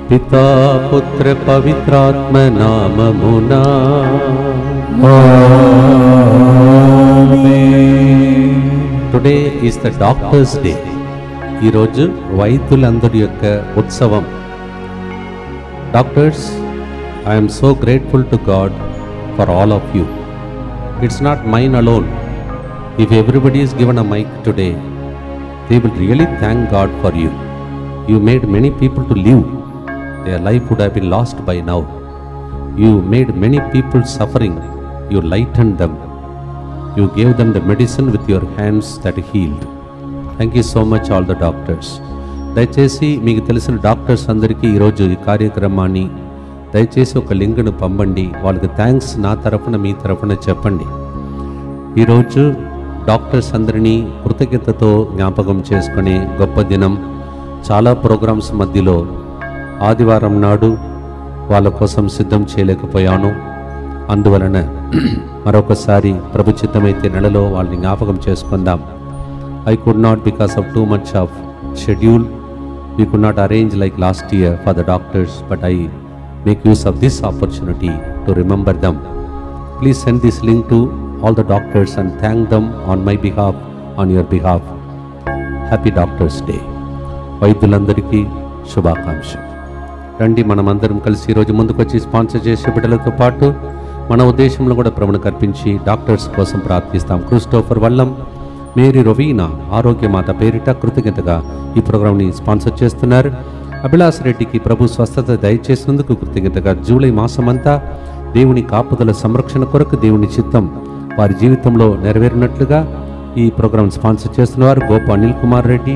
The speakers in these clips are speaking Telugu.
పితా పుత్ర పవిత్రాత్మ నామమునా today is the doctors day ఈరోజు వైద్యులందరి యొక్క ఉత్సవం doctors I'm so grateful to God for all of you it's not mine alone if everybody is given a mike today they will really thank God for you you made many people to live their life would have been lost by now. You made many people suffering. You lightened them. You gave them the medicine with your hands that healed. Thank you so much all the doctors దయచేసి మీకు తెలిసిన డాక్టర్స్ అందరికీ ఈరోజు ఈ కార్యక్రమాన్ని దయచేసి ఒక లింక్ను పంపండి వాళ్ళకి థ్యాంక్స్ నా తరఫున మీ తరఫున చెప్పండి ఈరోజు డాక్టర్స్ అందరినీ కృతజ్ఞతతో జ్ఞాపకం చేసుకునే గొప్ప దినం చాలా ప్రోగ్రామ్స్ మధ్యలో ఆదివారం నాడు వాళ్ళ కోసం సిద్ధం చేయలేకపోయాను అందువలన మరొకసారి ప్రభు చిత్తమైతే నెలలో వాళ్ళని జ్ఞాపకం చేసుకుందాం I could not because of too much of schedule we could not arrange like last year for the doctors but I make use of this opportunity to remember them please send this link to all the doctors and thank them on my behalf on your behalf happy doctors day వైద్యులందరికీ శుభాకాంక్షలు రండి మనమందరం కలిసి ఈరోజు ముందుకొచ్చి స్పాన్సర్ చేసే బిడ్డలతో పాటు మన ఉద్దేశంలో కూడా ప్రభును కల్పించి డాక్టర్స్ కోసం ప్రార్థిస్తాం క్రిస్టోఫర్ వల్లం మేరీ రొవీనా ఆరోగ్యమాత పేరిట కృతజ్ఞతగా ఈ ప్రోగ్రాంని స్పాన్సర్ చేస్తున్నారు అభిలాష్ రెడ్డికి ప్రభు స్వస్థత దయచేసినందుకు కృతజ్ఞతగా జూలై మాసమంతా దేవుని కాపుదల సంరక్షణ కొరకు దేవుని చిత్తం వారి జీవితంలో నెరవేరినట్లుగా ఈ ప్రోగ్రాం స్పాన్సర్ చేస్తున్నవారు గోప అనిల్ కుమార్ రెడ్డి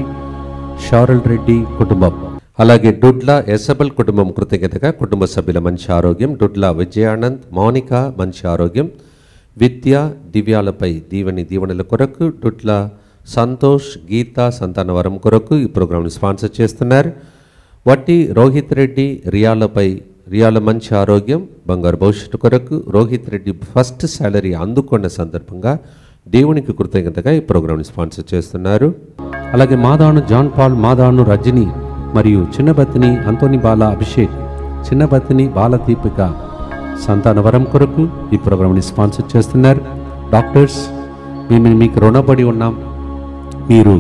షారల్ రెడ్డి కుటుంబం అలాగే డుడ్ల ఎసబల్ కుటుంబం కృతజ్ఞతగా కుటుంబ సభ్యుల మంచి ఆరోగ్యం డుడ్ల విజయానంద్ మౌనిక మంచి ఆరోగ్యం విద్య దివ్యాలపై దీవెని దీవెనల కొరకు డుడ్ల సంతోష్ గీత సంతానవరం కొరకు ఈ ప్రోగ్రాంను స్పాన్సర్ చేస్తున్నారు వట్టి రోహిత్ రెడ్డి రియాలపై రియాల మంచి ఆరోగ్యం బంగారు భవిష్యత్తు కొరకు రోహిత్ రెడ్డి ఫస్ట్ శాలరీ అందుకున్న సందర్భంగా దేవునికి కృతజ్ఞతగా ఈ ప్రోగ్రాంని స్పాన్సర్ చేస్తున్నారు అలాగే మాదాను జాన్ పాల్ మాదాను రజని మరియు చిన్నబత్తిని అంతోని బాల అభిషేక్ చిన్నబత్తిని బాల దీపిక సంతానవరం కొరకు ఈ ప్రోగ్రాంని స్పాన్సర్ చేస్తున్నారు డాక్టర్స్ మేము మీకు రుణపడి ఉన్నాం మీరు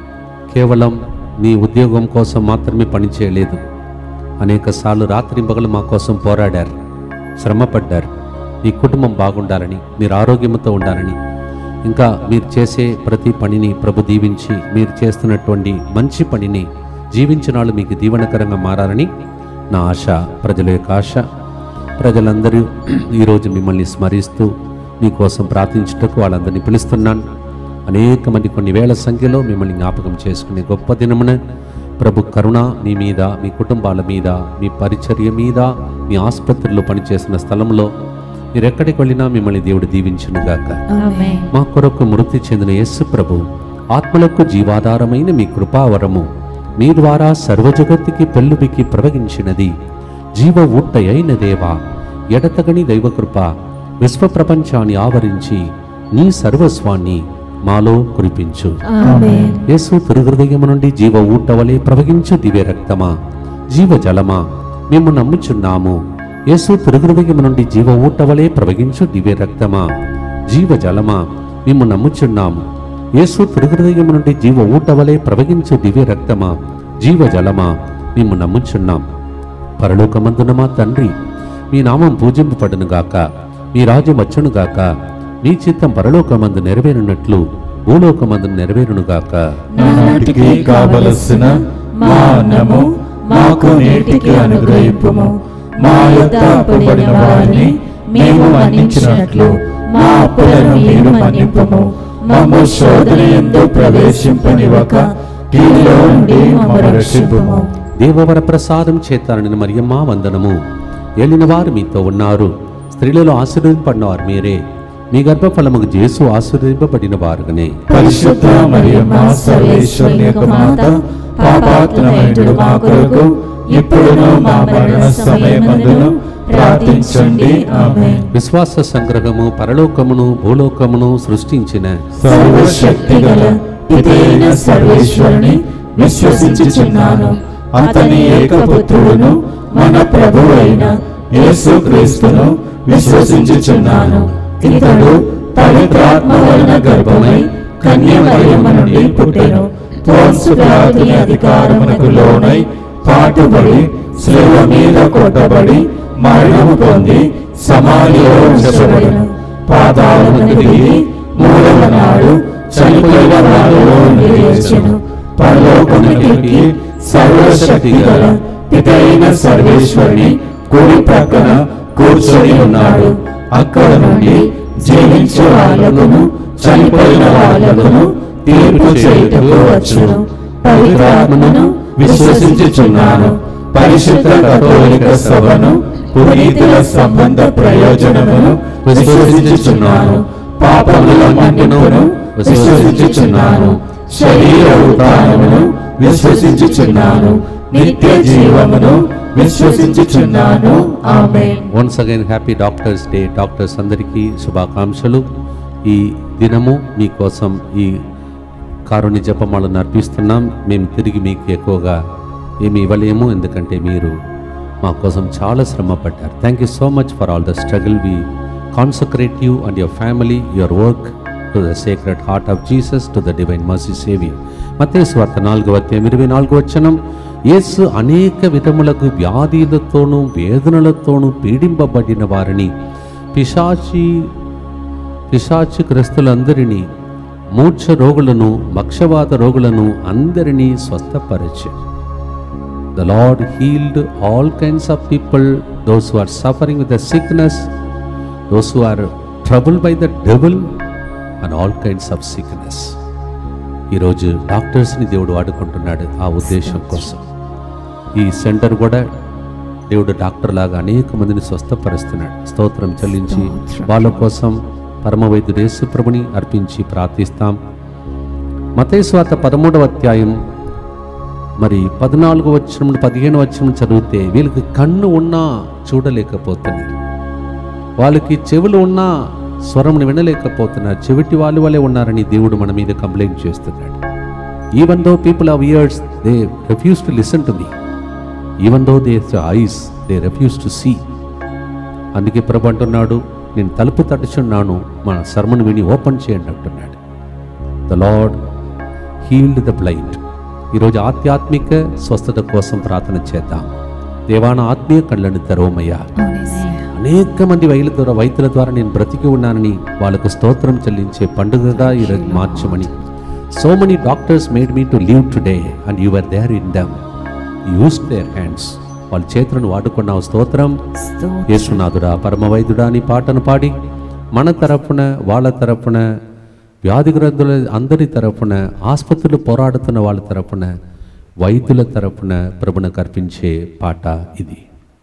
కేవలం మీ ఉద్యోగం కోసం మాత్రమే పనిచేయలేదు అనేక సార్లు రాత్రింబగలు మా కోసం పోరాడారు శ్రమపడ్డారు మీ కుటుంబం బాగుండాలని మీరు ఆరోగ్యంతో ఉండాలని ఇంకా మీరు చేసే ప్రతి పనిని ప్రభు దీవించి మీరు చేస్తున్నటువంటి మంచి పనిని జీవించినాళ్ళు మీకు దీవెనకరంగా మారాలని నా ఆశ ప్రజల యొక్క ఆశ ప్రజలందరూ ఈరోజు మిమ్మల్ని స్మరిస్తూ మీకోసం ప్రార్థించుటకు వాళ్ళందరినీ పిలుస్తున్నాను అనేక మంది కొన్ని వేల సంఖ్యలో మిమ్మల్ని జ్ఞాపకం చేసుకునే గొప్ప దినమున ప్రభు కరుణ మీ మీద మీ కుటుంబాల మీద మీ పరిచర్య మీద మీ ఆసుపత్రిలో పనిచేసిన స్థలంలో మీరు ఎక్కడికి వెళ్ళినా మిమ్మల్ని దేవుడు దీవించునుగాక ఆమేన్ మా కొరకు మృతి చెందిన యేసు ప్రభు ఆత్మలకు జీవాధారమైన మీ కృపావరము మీ ద్వారా సర్వజగత్తుకి పెళ్ళుబికి ప్రవగించినది జీవ ఊట్ట అయిన దేవా ఎడతగని దైవకృప విశ్వ ప్రపంచాన్ని ఆవరించి నీ సర్వస్వాన్ని మాలో కురిపించు ఆమేన్ యేసు తిరుహృదయము నుండి జీవ ఊట వలె ప్రవహించు దివ్య రక్తమా జీవ జలమా మేము నమ్ముచున్నాము యేసు తిరుహృదయము నుండి జీవ ఊట వలె ప్రవహించు దివ్య రక్తమా జీవ జలమా మేము నమ్ముచున్నాము యేసు తిరుహృదయము నుండి జీవ ఊట వలె ప్రవహించు దివ్య రక్తమా జీవ జలమా మేము నమ్ముచున్నాం పరలోకమందున మా తండ్రి మీ నామం పూజింపబడునుగాక మీ రాజ్యం వచ్చునుగాక మీ చిత్తం పరలోకమందు నెరవేరునట్లు భూలోకమందు నెరవేరునుగాక నాటికి కావలసిన మా అన్నము మాకు నేటికి అనుగ్రహింపుము మా యొక్క అప్పుబడిన వారిని మేము మన్నించినట్లు మా అప్పులను మీరు మన్నింపుము మమ్ము శోధన ఎందు ప్రవేశింపనివ్వక కీడులో నుండి మమ్మ రక్షింపుము దేవవర ప్రసాదం చేతారని మరియమ్మ వందనము ఏలిన వారు మీతో ఉన్నారు స్త్రీలలో ఆశీర్వదింపడినవారు మీరే మీ గర్భఫలముకు జేసు ఆశీర్వదింపబడిన వారుగానే పరిశుద్ధ మరియమ్మ సర్వేశ్వరుని యొక్క మాత పాపాత్మమైనడు మా కొరకు ఇప్పుడును మా మరణ సమయమందును ప్రార్థించండి ఆమె విశ్వాస సంగ్రహము పరలోకమును భూలోకమును సృష్టించిన సర్వశక్తి గల పితైన సర్వేశ్వరుని విశ్వసించుచున్నాను అతని ఏకపుత్రుడును మన ప్రభు అయిన యేసుక్రీస్తును విశ్వసించుచున్నాను ఇతడు పవిత్రాత్మ వలన గర్భమై కన్యమరియమ నుండి పుట్టెను పోన్సు పిలాతుని అధికారమునకు లోనై పాటుబడి శిలువ మీద కొట్టబడి మరణము పొంది సమాధిలో ఉంచబడెను పాదాలమునకు దిగి మూడవ నాడు చనిపోయిన వారిలో లేచెను పరలోకమునికి సర్వశక్తి గల పితైన సర్వేశ్వరుని కుడి ప్రక్కన కూర్చొని ఉన్నాడు అక్కడ నుండి జీవించే వాళ్ళకును చనిపోయిన వాళ్ళకును తీర్పు చేయుటకు వచ్చును పవిత్రాత్మను విశ్వసించుచున్నాను పరిశుద్ధ కథోలిక సభను పునీతుల సంబంధ ప్రయోజనమును విశ్వసించుచున్నాను పాపముల మన్నిపును విశ్వసించుచున్నాను శరీర ఉత్థానమును విశ్వసించుచున్నాను నిత్య జీవమును విశ్వసించుచున్నాను ఆమె once again happy doctors day doctors అందరికీ శుభాకాంక్షలు ఈ దినము మీకోసం ఈ కారుణ్య జపమాలను అర్పిస్తున్నాం మేము తిరిగి మీకు ఎక్కువగా ఏమి ఇవ్వలేము ఎందుకంటే మీరు మా కోసం చాలా శ్రమ పడ్డారు thank you so much for all the struggle we consecrate you and your family your work to the sacred heart of Jesus to the divine mercy saviour Mattayi వార్త నాలుగవ అధ్యాయం ఇరవై నాలుగు వచనం యేసు అనేక విధములకు వ్యాధులతోనూ వేదనలతోనూ పీడింపబడిన వారిని పిశాచి పిశాచిగ్రస్తులందరినీ మూర్ఛ రోగులను మక్షవాత రోగులను అందరినీ స్వస్థపరిచారు The Lord healed all kinds of people, those who are suffering with the sickness, those who are troubled by the devil, and all kinds of sickness. ఈరోజు డాక్టర్స్ని దేవుడు వాడుకుంటున్నాడు ఆ ఉద్దేశం కోసం ఈ సెంటర్ కూడా దేవుడు డాక్టర్ లాగా అనేక మందిని స్వస్థపరుస్తున్నాడు స్తోత్రం చెల్లించి వాళ్ళ కోసం పరమ వైద్యుడు యేసుప్రభుని అర్పించి ప్రార్థిస్తాం మతేశ్వాత పదమూడవ అధ్యాయం మరి పద్నాలుగు వచ్చిన పదిహేను వచ్చిన చదివితే వీళ్ళకి కన్ను ఉన్నా చూడలేకపోతున్నారు వాళ్ళకి చెవులు ఉన్నా స్వరమును వినలేకపోతున్నారు చెవిటి వాళ్ళు వాళ్ళే ఉన్నారని దేవుడు మన మీద కంప్లైంట్ చేస్తున్నాడు even though people of ears they refuse to listen to me even though they eyes they refuse to see అందుకే ప్రభు అంటున్నాడు నేను తలుపు తట్టుచున్నాను మన శర్మను విని ఓపెన్ చేయండి అంటున్నాడు the lord healed the blind ఈరోజు ఆధ్యాత్మిక స్వస్థత కోసం ప్రార్థన చేద్దాం దేవాన ఆత్మీయ కళ్ళను తెరవమయ్యా అనేక మంది వైద్యుల ద్వారా వైద్యుల ద్వారా నేను బ్రతికి ఉన్నానని వాళ్ళకు స్తోత్రం చెల్లించే పండుగగా ఈరోజు మార్చమని so many doctors made me to live today and you are there in them use their hands వాళ్ళ చేతులను వాడుకున్నావు స్తోత్రం యేసునాథుడా పరమ వైద్యుడా అని పాటను పాడి మన తరపున వాళ్ళ తరపున వ్యాధిగ్రస్తుల అందరి తరపున ఆసుపత్రులు పోరాడుతున్న వాళ్ళ తరపున వైద్యుల తరపున ప్రభునకు అర్పించే పాట ఇది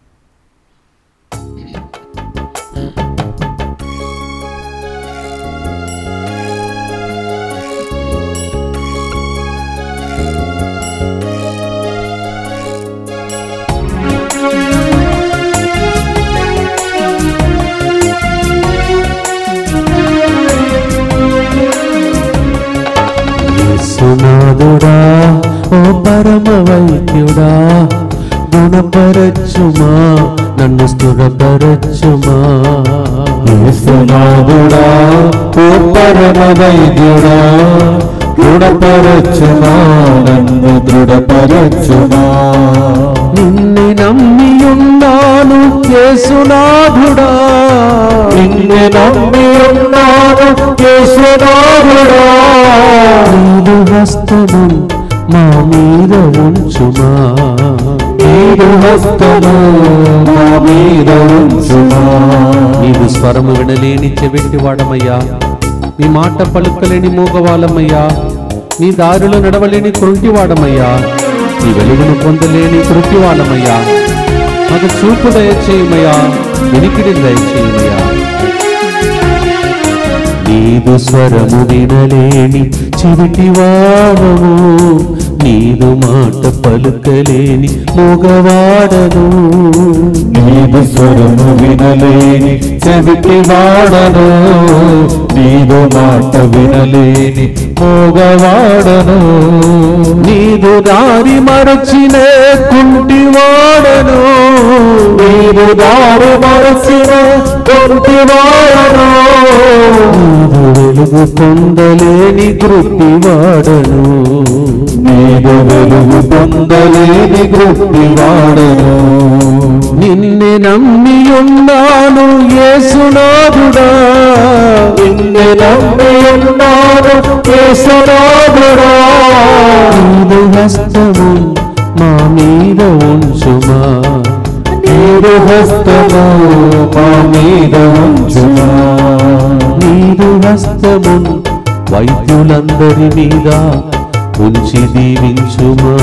యేసునాథుడా ఓ పరమ వైద్యుడా గుణపరచుమా నన్ను స్థిరపరచుమా యేసునాథుడా ఓ పరమ వైద్యుడా దృఢపరచుమా నన్ను దృఢపరచుమా నిన్ను నమ్మి ఉన్నాను యేసునాథుడా నిన్ను నమ్మి ఉన్నాను యేసునాథుడా నీదు హస్తము మా మీద ఉంచుమా నీదు హస్తము మా మీద ఉంచుమా నీవు స్వరము వినలేని చెవిటి వాడమయ్యా నీ మాట పలుకలేని మూగవాళ్ళమయ్యా నీ దారిలో నడవలేని వాడమయ్యా నీ వెలుగును పొందలేని వాళ్ళమయ్యా మాకు చూపు దయచేయమయ్యా వినికిడి దయచేయమయ్యా నీదు స్వరము వినలేని చెవిటి వాడము నీదు మాట పలుకలేని మగవాడను నీదు స్వరము వినలేని చెవిటి వాడను నీదు మాట వినలేని మోగవాడను నీదు దారి మరచిన కుంటివాడను నీదు దారు మరచిన కొంటివాడను నీదు వెలుగు పొందలేని కృతివాడను నీదు వెలుగు పొందలేని గృప్తివాడను నిన్నే నమ్మి ఉన్నాను యేసునాథుడా నిన్ను నమ్మి ఉన్నాను కేశనాథుడా నీదు హస్తము మా మీద ఉంచుమా నీరు హస్తము మా మీద ఉంచుమా నీదు హస్తము వైద్యులందరి మీద ఉంచి దీవించుమా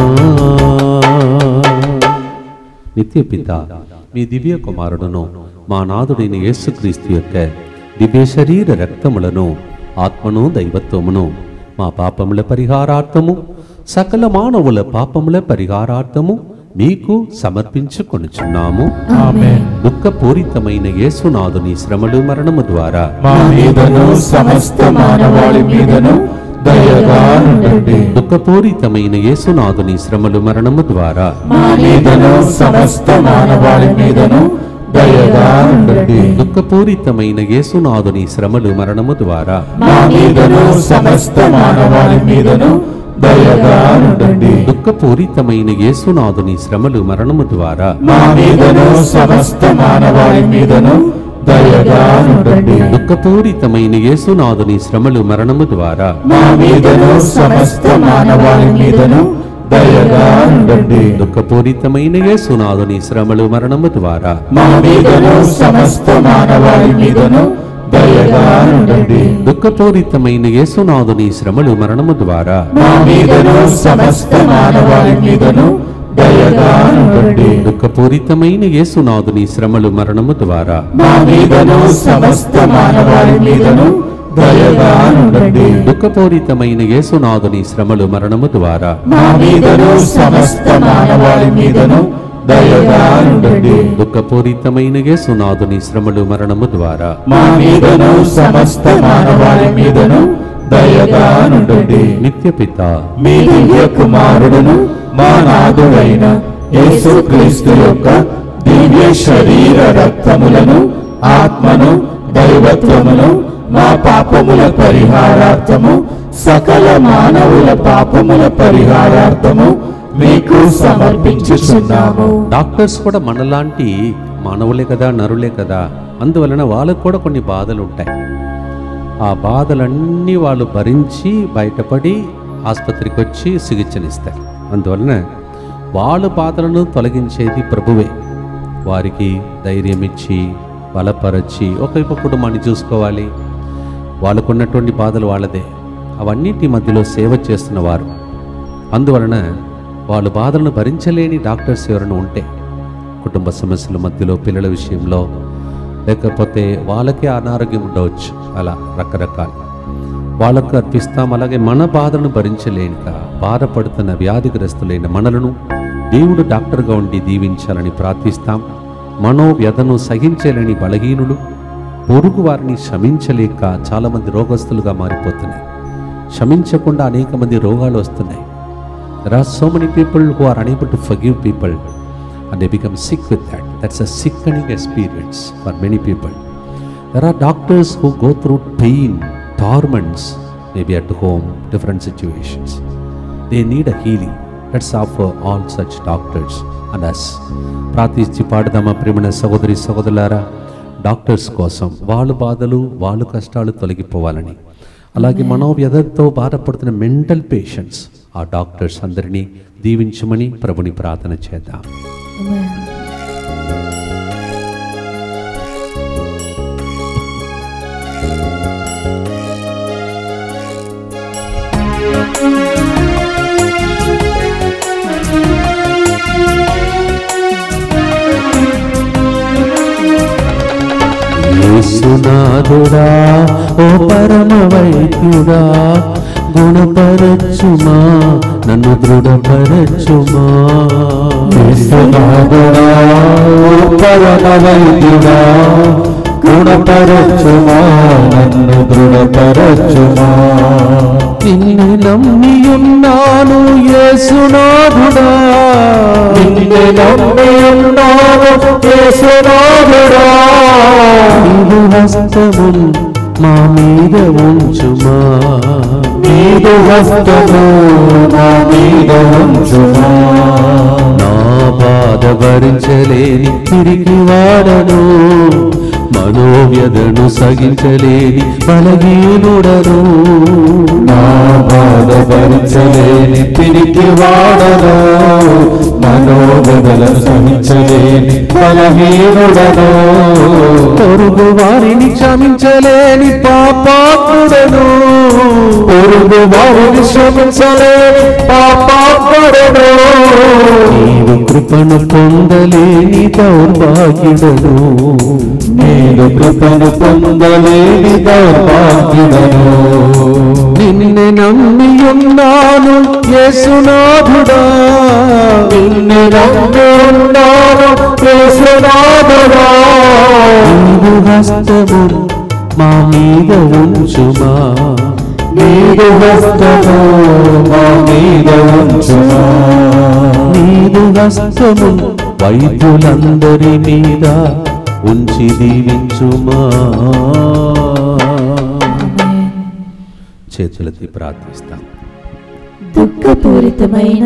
నిత్య పిత మీ దివ్య కుమారుడును మా నాథుడైన యేసుక్రీస్తు యొక్క దివ్య శరీర రక్తములను ఆత్మను దైవత్వమును మా పాపముల పరిహారార్థము సకల మానవుల పాపముల పరిహారార్థము మీకు సమర్పించుకొనుచున్నాము ఆమేన్ దుఃఖపూరితమైన యేసునాథుని శ్రమలు మరణము ద్వారా మా మీదను సమస్త మానవాళి మీదను దయగా ఉండండి దుఃఖపూరితమైన యేసునాథుని శ్రమలు మరణము ద్వారా మా మీదను సమస్త మానవాళి మీదను దయగా ఉండండి దుఃఖపూరితమైన యేసునాథుని శ్రమలు మరణము ద్వారా మా మీదను సమస్త మానవాళి మీదను దయగా ఉండండి దుఃఖపూరితమైన యేసునాథుని శ్రమలు మరణము ద్వారా మా మీదను సమస్త మానవాళి మీదను దయగా ఉండండి దుఃఖపూరితమైన యేసునాథుని శ్రమలు మరణము ద్వారా మా మీదను సమస్త మానవాళి మీదను దయగా ఉండండి దుఃఖపూరితమైన యేసునాథుని శ్రమలు మరణము ద్వారా మా మీదను సమస్త మానవాళి మీదను దయగా ఉండండి దుఃఖపూరితమైన యేసునాథుని శ్రమలు మరణము ద్వారా మా మీదను సమస్త మానవాళి మీదను దయగా ఉండండి దుఃఖపూరితమైన యేసునాథుని శ్రమలు మరణము ద్వారా మా మీదను సమస్త మానవాళి మీదను దయగా ఉండండి దుఃఖపూరితమైన యేసునాథుని శ్రమలు మరణము ద్వారా మా మీదను సమస్త మానవాళి మీదను దయగా ఉండండి దుఃఖపూరితమైన యేసునాథుని శ్రమలు మరణము ద్వారా మా మీదను సమస్త మానవాళి మీదను దయగా ఉండండి నిత్య పిత మీ దివ్య కుమారుడును మా నాథుడైన యేసుక్రీస్తు యొక్క దివ్య శరీర రక్తములను ఆత్మను దైవత్వమును మా పాపముల పరిహారార్థము సకల మానవుల పాపముల పరిహారార్థము మీకు సమర్పించుచున్నాము డాక్టర్స్ కూడా మనలాంటి మానవులే కదా నరులే కదా అందువలన వాళ్ళకు కూడా కొన్ని బాధలు ఉంటాయి ఆ బాధలన్నీ వాళ్ళు భరించి బయటపడి ఆసుపత్రికి వచ్చి చికిత్సనిస్తారు అందువలన వాళ్ళ బాధలను తొలగించేది ప్రభువే వారికి ధైర్యం ఇచ్చి బలపరచి ఒకవైపు కుటుంబాన్ని చూసుకోవాలి వాళ్ళకున్నటువంటి బాధలు వాళ్ళదే అవన్నిటి మధ్యలో సేవ చేస్తున్న వారు అందువలన వాళ్ళు బాధలను భరించలేని డాక్టర్స్ ఎవరైనా ఉంటే కుటుంబ సమస్యల మధ్యలో పిల్లల విషయంలో లేకపోతే వాళ్ళకే అనారోగ్యం ఉండవచ్చు అలా రకరకాల వాళ్ళకు అర్పిస్తాం అలాగే మన బాధలను భరించలేనిక బాధపడుతున్న వ్యాధిగ్రస్తులైన మనలను దేవుడు డాక్టర్గా ఉండి దీవించాలని ప్రార్థిస్తాం మనోవ్యధను సహించలేని బలహీనులు పొరుగు వారిని క్షమించలేక చాలామంది రోగస్తులుగా మారిపోతున్నాయి క్షమించకుండా అనేక మంది రోగాలు వస్తున్నాయి there are so many people who are unable to forgive people and they become sick with that that's a sickening experience for many people there are doctors who go through pain torments maybe at home different situations they need a healing let's offer all such doctors and us ప్రార్థించి పాడదామా ప్రేమణ సహోదరి సహోదరులారా డాక్టర్స్ కోసం వాళ్ళ బాధలు వాళ్ళ కష్టాలు తొలగిపోవాలని అలాగే మనోవ్యధతో బాధపడుతున్న మెంటల్ పేషెంట్స్ ఆ డాక్టర్స్ అందరినీ దీవించమని ప్రభుని ప్రార్థన చేద్దాం యేసునాథుడా ఓ పరమ వైద్యుడా గుణపరచుమా నన్ను దృఢపరచుమా విశ్వనాథుడా పవన వైద్యుడా గుణపరచుమా నన్ను దృఢపరచుమా నిన్ను నమ్మి ఉన్నాను యేసునాథుడా నిన్ను నమ్మి ఉన్నాను యేసునాథుడా నీవు హస్తము మా మీద ఉంచుమా నీదు హస్తము నా మీద ఉంచుమా నా బాధ భరించలేని తిరిగి వాడను మనోవ్యధను సగించలేని బలహీనుడను నా బాధ భరించలేని తిరిగి వాడను మనోగదల సహించలేని బలహీనుడను పొరుగు వారిని క్షమించలేని పాపాత్ముడను పొరుగు వారిని శ్రమించలేని పాపాత్ముడను నీవు కృపను పొందలేని దౌర్భాగ్యుడను నేను కృపను పొందలేని దౌర్భాగ్యుడను నిన్నే నమ్మి ఉన్నాను యేసునాథుడా నిన్ను నమ్మి ఉన్నాను యేసునాథుడా. నీవు హస్తము మా మీద ఉంచుమా నీదు హస్తము మా మీద ఉంచుమా నీదు హస్తము వైద్యులందరి మీద ఉంచి దీవించుమా చేతులెత్తి ప్రార్థిస్తాం దుఃఖపూరితమైన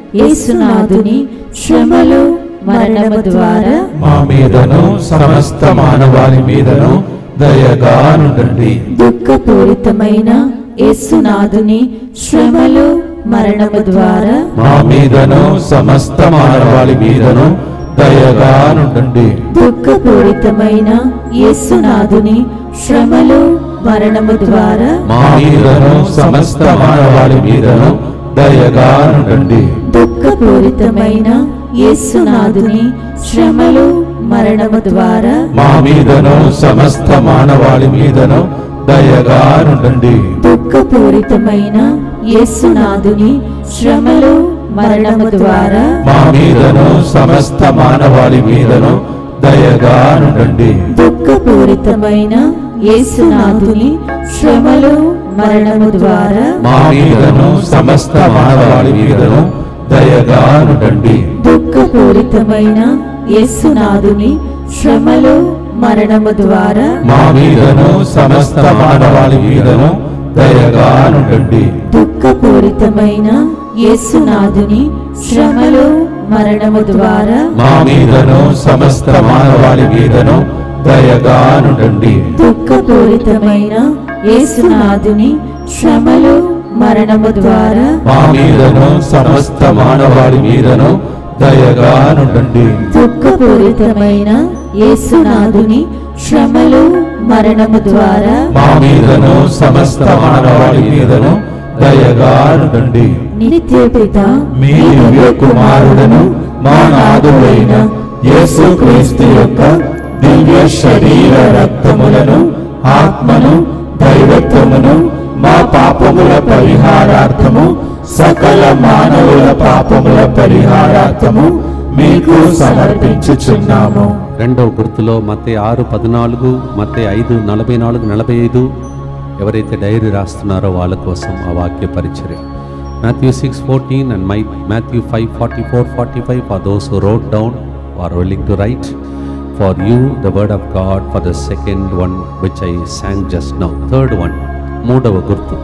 యేసునాథుని శ్రమలు మరణము ద్వారా మా మీదను సమస్త మానవాళి మీదను దయగా నుండండి దుఃఖపూరితమైన యేసునాథుని శ్రమలు మరణము ద్వారా మా మీదను సమస్త మానవాళి మీదను దయగా నుండండి దుఃఖపూరితమైన యేసునాథుని శ్రమలు మరణము ద్వారా మా మీదను సమస్త మానవాళి మీదను దయగా నుండండి దుఃఖపూరితమైన యేసునాథుని శ్రమలు మరణము ద్వారా మా మీదను సమస్త మానవాళి మీదను దయగా నుండండి దుఃఖపూరితమైన యేసునాథుని శ్రమలు మరణము ద్వారా మా మీదను సమస్త మానవాళి మీదను దయగా నుండండి దుఃఖపూరితమైన యేసునాథుని శ్రమలు మరణము ద్వారా మా మీదను సమస్త మానవాళి మీదను దయగా నుండండి దుఃఖపూరితమైన యేసునాథుని శ్రమలు మరణము ద్వారా మా మీదను సమస్త మానవాళి మీదను దయగా నుండండి దుఃఖపూరితమైన యేసునాథుని శ్రమలు మరణము ద్వారా మా మీదను సమస్త మానవాళి మీదను దయగా నుండండి దుఃఖపూరితమైన యేసునాథుని శ్రమలు మరణము ద్వారా మా మీదను సమస్త మానవాళి మీదను దయగా నుండండి దుఃఖపూరితమైన యేసునాథుని శ్రమలు మరణము ద్వారా మా మీదను సమస్త మానవాళి మీదను దయగా నుండండి నిత్యపిత మీ దివ్య కుమారుడను మా నాథుడైన యేసు క్రీస్తు యొక్క దివ్య శరీర రక్తములను ఆత్మను దైవత్వమును మా పాపముల పరిహారార్థము సకల మానవుల పాపముల పరిహారార్థము మీకు సమర్పించుచున్నాము రెండవ గుర్తులో మతే ఆరు పద్నాలుగు మతే ఐదు నలభై నాలుగు నలభై ఐదు ఎవరైతే డైరీ రాస్తున్నారో వాళ్ళ కోసం ఆ వాక్య పరిచర్య Matthew six fourteen and my Matthew five forty four forty five for those road down are willing to write for you the word of God for the second one which I sang just now third one మూడవ గుర్తు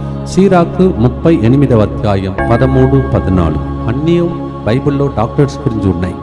సీరాకు ముప్పై ఎనిమిదవ అధ్యాయం పదమూడు పద్నాలుగు అన్నీ బైబిల్లో డాక్టర్స్ గురించి ఉన్నాయి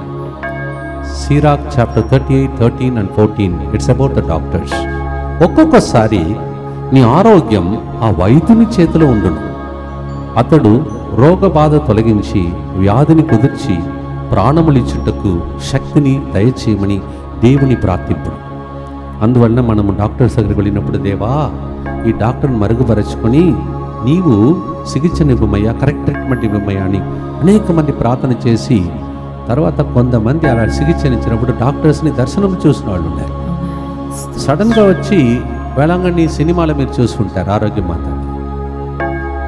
Sirach chapter thirty eight thirteen and fourteen it's about the doctors ఒక్కొక్కసారి నీ ఆరోగ్యం ఆ వైద్యుని చేతిలో ఉండును అతడు రోగ బాధ తొలగించి వ్యాధిని కుదిర్చి ప్రాణములిచ్చుటకు శక్తిని దయచేయమని దేవుని ప్రార్థింపుడు అందువలన మనము డాక్టర్స్ దగ్గరికి వెళ్ళినప్పుడు దేవా ఈ డాక్టర్ని మరుగుపరచుకొని నీవు చికిత్సనివ్వమయ్యా కరెక్ట్ ట్రీట్మెంట్ ఇవ్వమయ్యా అని అనేక మంది ప్రార్థన చేసి తర్వాత కొంతమంది అలా చికిత్సనిచ్చినప్పుడు డాక్టర్స్ని దర్శనం చూసిన వాళ్ళు ఉన్నారు సడన్గా వచ్చి వేళాంగణి సినిమాలో మీరు చూసుకుంటారు ఆరోగ్యం మాత్రం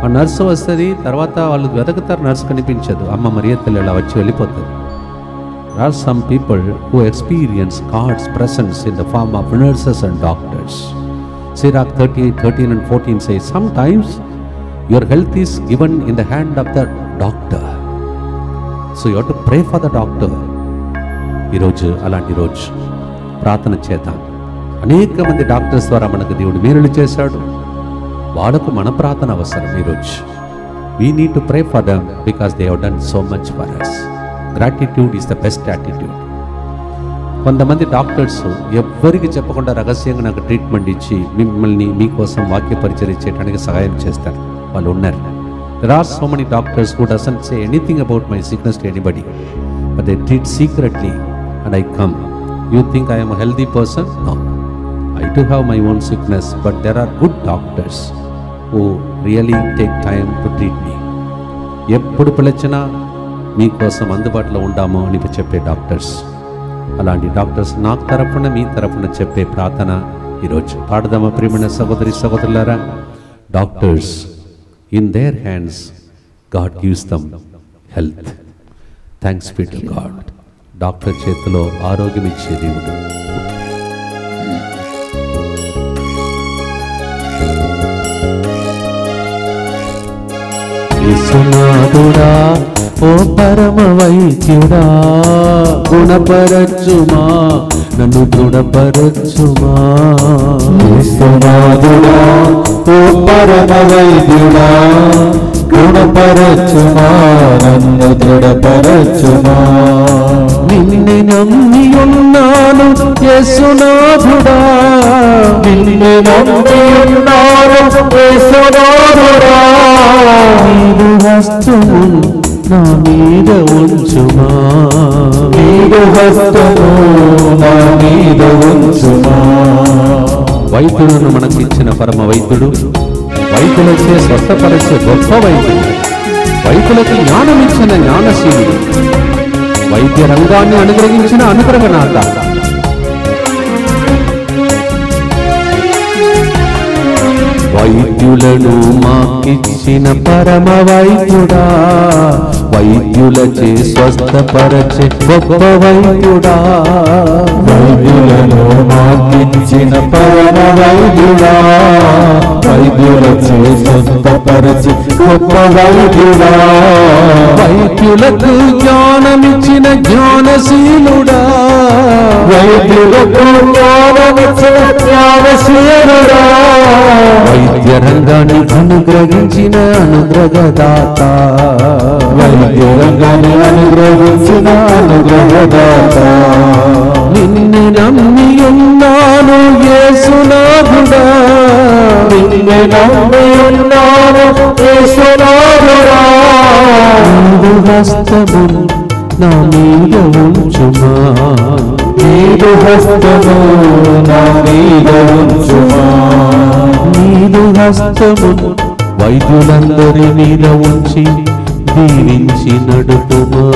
ఆ నర్సు వస్తుంది తర్వాత వాళ్ళు వెతకుతారు నర్సు కనిపించదు అమ్మ మరియ తల్లి అలా వచ్చి వెళ్ళిపోతుంది There are some people who experience God's presence in the form of nurses and doctors. Sirach 38, 13 and 14 says, Sometimes your health is given in the hand of the doctor. So you have to pray for the doctor. ఈరోజు అలాంటి రోజు ప్రార్థన చేద్దాం అనేక మంది డాక్టర్స్ ద్వారా మనకు దేవుడు మేలులు చేశాడు వాళ్ళకు మన ప్రార్థన అవసరం ఈరోజు we need to pray for them because they have done so much for us gratitude is the best attitude కొంతమంది డాక్టర్స్ ఎవ్వరికి చెప్పకుండా రహస్యంగా నాకు ట్రీట్మెంట్ ఇచ్చి మిమ్మల్ని మీకోసం వాక్య పరిచయం చేయడానికి సహాయం చేస్తారు వాళ్ళు ఉన్నారు there are so many doctors who doesn't say anything about my sickness to anybody but they treat secretly and I come you think I'm healthy person no I too have my own sickness but there are good doctors who really take time to treat me ఎప్పుడు పిలిచినా మీకోసం అందుబాటులో ఉండాము అని చెప్పే డాక్టర్స్ అలాంటి డాక్టర్స్ నాకు తరఫున మీ తరఫున చెప్పే ప్రార్థన ఈరోజు పాడదామా ప్రియమైన సహోదరి సహోదరులారా doctors in their hands God gives them health thanks be to God doctor చేతిలో ఆరోగ్యం ఇచ్చే దేవుడు విశ్వనాథుడా ఓ పరమ వైద్యుడా గుణపరచుమా నన్ను దృఢపరచుమా విశ్వనాథుడా ఓ పరమ వైద్యుడా గుణపరచుమా నన్ను దృఢపరచుమా నిన్ను నమ్మి ఉన్నాను యేసునాథుడా నిన్ను నమ్మి ఉన్నాను యేసునాథుడా నీదు హస్తము నా మీద ఉంచుమా నీదు హస్తము నా మీద ఉంచుమా వైద్యులను మనకిచ్చిన పరమ వైద్యుడు వైద్యులచే స్వస్థపరిచే గొప్ప వైద్యుడు వైద్యులకు జ్ఞానం ఇచ్చిన జ్ఞానశీలుడు వైద్య రంగాన్ని అనుగ్రహించిన అనుగ్రహనాథ వైద్యులను మాకిచ్చిన పరమ వైద్యుడా వైద్యులచే స్వస్థపరచే గొప్ప వైద్యుడా వైద్యులను మాకిచ్చిన పరమ వైద్యుడా వైద్యులచే స్వస్థపరచి గొప్ప వైద్యుడా వైద్యులకు జ్ఞానమిచ్చిన జ్ఞానశీలుడా వైద్యులకు జ్ఞానమిచ్చిన జ్ఞానశీలుడా వైద్య రంగాన్ని అనుగ్రహించిన అనుగ్రహదాత వైద్య రంగాన్ని అనుగ్రహించిన అనుగ్రహదాత నిన్ను నమ్మి ఉన్నాను యేసునాథుడా నిన్ను నమ్మి ఉన్నాను యేసునాథుడా నీదు హస్తము నా మీద ఉంచుమా నీదు హస్తము నా మీద ఉంచుమా నీదు హస్తము వైద్యులందరి మీద ఉంచి దీవించి నడుపుమా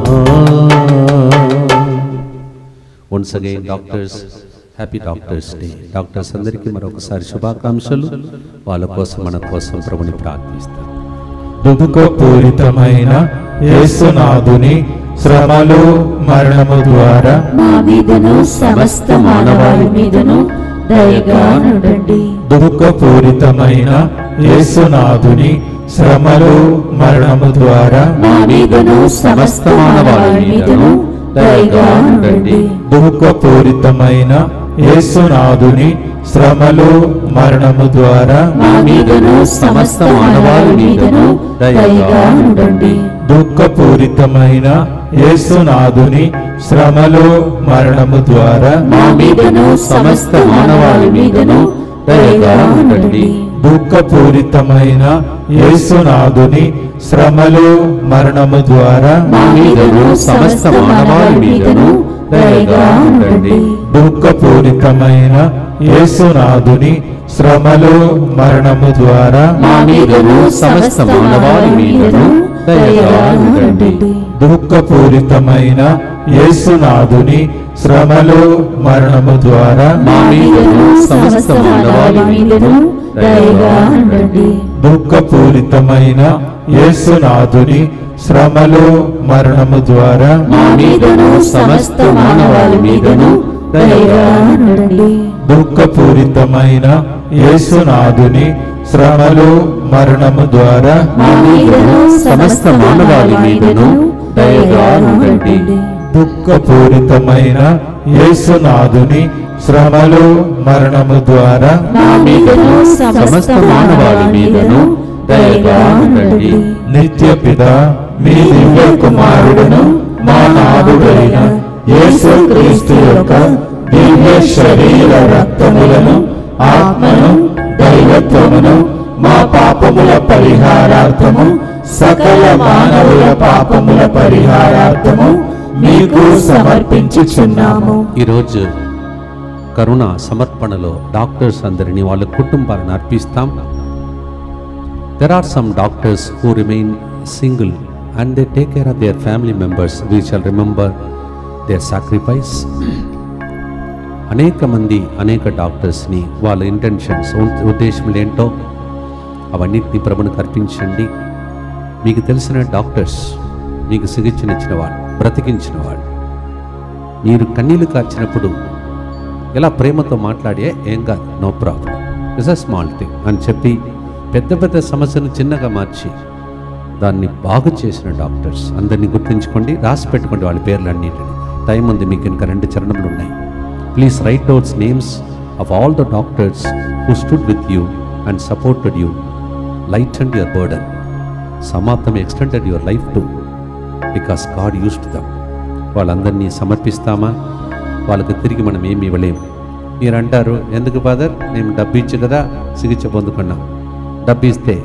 once again doctors happy doctors day doctors అందరికీ మరొకసారి శుభాకాంక్షలు వాళ్ళ కోసం మన కోసం ప్రభుని ప్రార్థిస్తాం దుఃఖపూరితమైన యేసునాథుని శ్రమలు మరణము ద్వారా మా మీదను సమస్త మానవాళి మీదను దయగా నుండండి దుఃఖపూరితమైన యేసునాథుని శ్రమలు మరణము ద్వారా మా మీదను సమస్త మానవాళి మీదను దయగా నుండండి దుఃఖపూరితమైన యేసునాథుని శ్రమలు మరణము ద్వారా మా మీదను సమస్త మానవాళి మీదను దయగా నుండండి దుఃఖపూరితమైన యేసునాథుని శ్రమలు మరణము ద్వారా మా మీదను సమస్త మానవాళి మీదను దయగా నుండండి దుఃఖపూరితమైన యేసునాథుని శ్రమలు మరణము ద్వారా మా మీదను సమస్త మానవాళి మీదను దయగా ఉండండి దుఃఖపూరితమైన యేసునాథుని శ్రమలు మరణము ద్వారా మా మీదను సమస్త మానవాళి మీదను దయగా ఉండండి దుఃఖపూరితమైన యేసునాథుని శ్రమలు మరణము ద్వారా మా మీదను సమస్త మానవాళి మీదను దయగా ఉండండి దుఃఖపూరితమైన యేసునాథుని శ్రమలు మరణము ద్వారా మా మీదను సమస్త మానవాళి మీదను దయగా నుండి దుఃఖపూరితమైన యేసునాథుని శ్రమలు మరణము ద్వారా మా మీదను సమస్త మానవాళి మీదను దయగా నుండి దుఃఖపూరితమైన యేసునాథుని శ్రమలు మరణము ద్వారా మా మీదను సమస్త మానవాళి మీదను దయగా నుండి నిత్య పిత మీ దివ్య కుమారుడును మా నాథుడైన యేసు క్రీస్తు యొక్క దివ్య శరీర రక్తములను ఆత్మను దైవత్వమును మా పాపముల పరిహారార్థము సకల మానవుల పాపముల పరిహారార్థము మీకు సమర్పించుచున్నాము ఈరోజు కరుణ సమర్పణలో డాక్టర్స్ అందరినీ వాళ్ళ కుటుంబాలను అర్పిస్తాం there are some doctors who remain single and they take care of their family members we shall remember their sacrifice అనేక మంది అనేక డాక్టర్స్ని వాళ్ళ ఇంటెన్షన్స్ ఉద్దేశములు ఏంటో అవన్నిటిని ప్రభునికి అర్పించండి మీకు తెలిసిన డాక్టర్స్ మీకు చికిత్సనిచ్చిన వాళ్ళు బ్రతికించిన వాళ్ళు మీరు కన్నీళ్లు కార్చినప్పుడు ఎలా ప్రేమతో మాట్లాడే ఏం కాదు no problem is a small thing అని చెప్పి పెద్ద పెద్ద సమస్యను చిన్నగా మార్చి దాన్ని బాగు చేసిన డాక్టర్స్ అందరినీ గుర్తుంచుకోండి రాసి పెట్టుకోండి వాళ్ళ పేర్లు అన్నింటిని టైం ఉంది మీకు ఇంకా రెండు చరణములు ఉన్నాయి please write outs names of all the doctors who stood with you and supported you light and your burden some of them extended your life too because God used them వాళ్ళందరినీ సమర్పిస్తామా వాళ్ళకి తిరిగి మనం ఏమి ఇవ్వలేం మీరు అంటారు ఎందుకు ఫాదర్ మేము డబ్బు ఇచ్చి కదా చికిత్స పొందుకున్నాం డబ్బు ఇస్తే